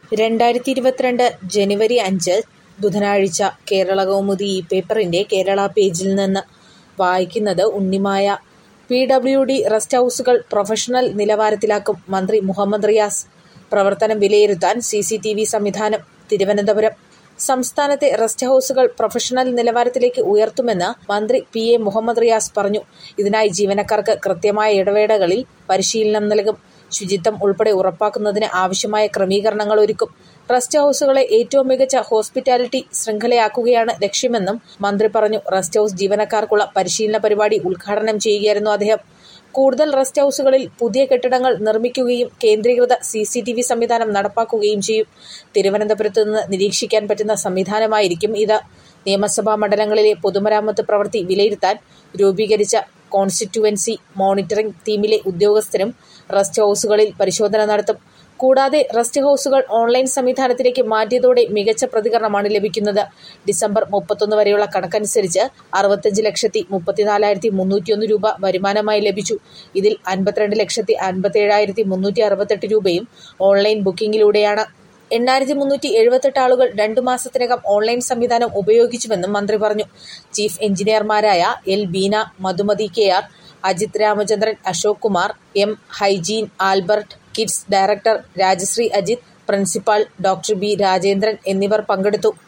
രണ്ടായിരത്തി ഇരുപത്തിരണ്ട് ജനുവരി അഞ്ച് ബുധനാഴ്ച കേരളകൗമുദി ഈ പേപ്പറിന്റെ കേരള പേജിൽ നിന്ന് വായിക്കുന്നത് Unnimaya P W D rest ഹൗസുകൾ പ്രൊഫഷണൽ നിലവാരത്തിലാക്കും മന്ത്രി മുഹമ്മദ് റിയാസ് പ്രവർത്തനം വിലയിരുത്താൻ സി സി ടി വി സംവിധാനം തിരുവനന്തപുരം സംസ്ഥാനത്തെ റെസ്റ്റ് ഹൗസുകൾ പ്രൊഫഷണൽ നിലവാരത്തിലേക്ക് ഉയർത്തുമെന്ന് മന്ത്രി പി എ മുഹമ്മദ് റിയാസ് പറഞ്ഞു ഇതിനായി ജീവനക്കാർക്ക് കൃത്യമായ ഇടവേളകളിൽ പരിശീലനം നൽകും ശുചിത്വം ഉൾപ്പെടെ ഉറപ്പാക്കുന്നതിന് ആവശ്യമായ ക്രമീകരണങ്ങൾ ഒരുക്കും റെസ്റ്റ് ഹൗസുകളെ ഏറ്റവും മികച്ച ഹോസ്പിറ്റാലിറ്റി ശൃംഖലയാക്കുകയാണ് ലക്ഷ്യമെന്നും മന്ത്രി പറഞ്ഞു റെസ്റ്റ് ഹൗസ് ജീവനക്കാർക്കുള്ള പരിശീലന പരിപാടി ഉദ്ഘാടനം ചെയ്യുകയായിരുന്നു അദ്ദേഹം കൂടുതൽ റെസ്റ്റ് ഹൗസുകളിൽ പുതിയ കെട്ടിടങ്ങൾ നിർമ്മിക്കുകയും കേന്ദ്രീകൃത സി സി ടി വി സംവിധാനം നടപ്പാക്കുകയും ചെയ്യും തിരുവനന്തപുരത്ത് നിന്ന് നിരീക്ഷിക്കാൻ പറ്റുന്ന സംവിധാനമായിരിക്കും ഇത് നിയമസഭാ മണ്ഡലങ്ങളിലെ പൊതുമരാമത്ത് പ്രവൃത്തി വിലയിരുത്താൻ രൂപീകരിച്ച കോൺസ്റ്റിറ്റ്യുവൻസി മോണിറ്ററിംഗ് ടീമിലെ ഉദ്യോഗസ്ഥരും റെസ്റ്റ് ഹൗസുകളിൽ പരിശോധന നടത്തും കൂടാതെ റെസ്റ്റ് ഹൗസുകൾ ഓൺലൈൻ സംവിധാനത്തിലേക്ക് മാറ്റിയതോടെ മികച്ച പ്രതികരണമാണ് ലഭിക്കുന്നത് ഡിസംബർ മുപ്പത്തൊന്ന് വരെയുള്ള കണക്കനുസരിച്ച് അറുപത്തഞ്ച് ലക്ഷത്തി മുപ്പത്തിനാലായിരത്തി മുന്നൂറ്റിയൊന്ന് രൂപ വരുമാനമായി ലഭിച്ചു ഇതിൽ അൻപത്തിരണ്ട് ലക്ഷത്തി അൻപത്തേഴായിരത്തി മുന്നൂറ്റി അറുപത്തെട്ട് രൂപയും ഓൺലൈൻ ബുക്കിംഗിലൂടെയാണ് എണ്ണായിരത്തി മുന്നൂറ്റി എഴുപത്തെട്ട് ആളുകൾ രണ്ടു മാസത്തിനകം ഓൺലൈൻ സംവിധാനം ഉപയോഗിച്ചുവെന്നും മന്ത്രി പറഞ്ഞു ചീഫ് എഞ്ചിനീയർമാരായ L Beena Madhumathi K R Ajith Ramachandran Ashok Kumar M Hygine Albert KIDS director Rajasree Ajith principal doctor B Rajendran എന്നിവർ പങ്കെടുത്തു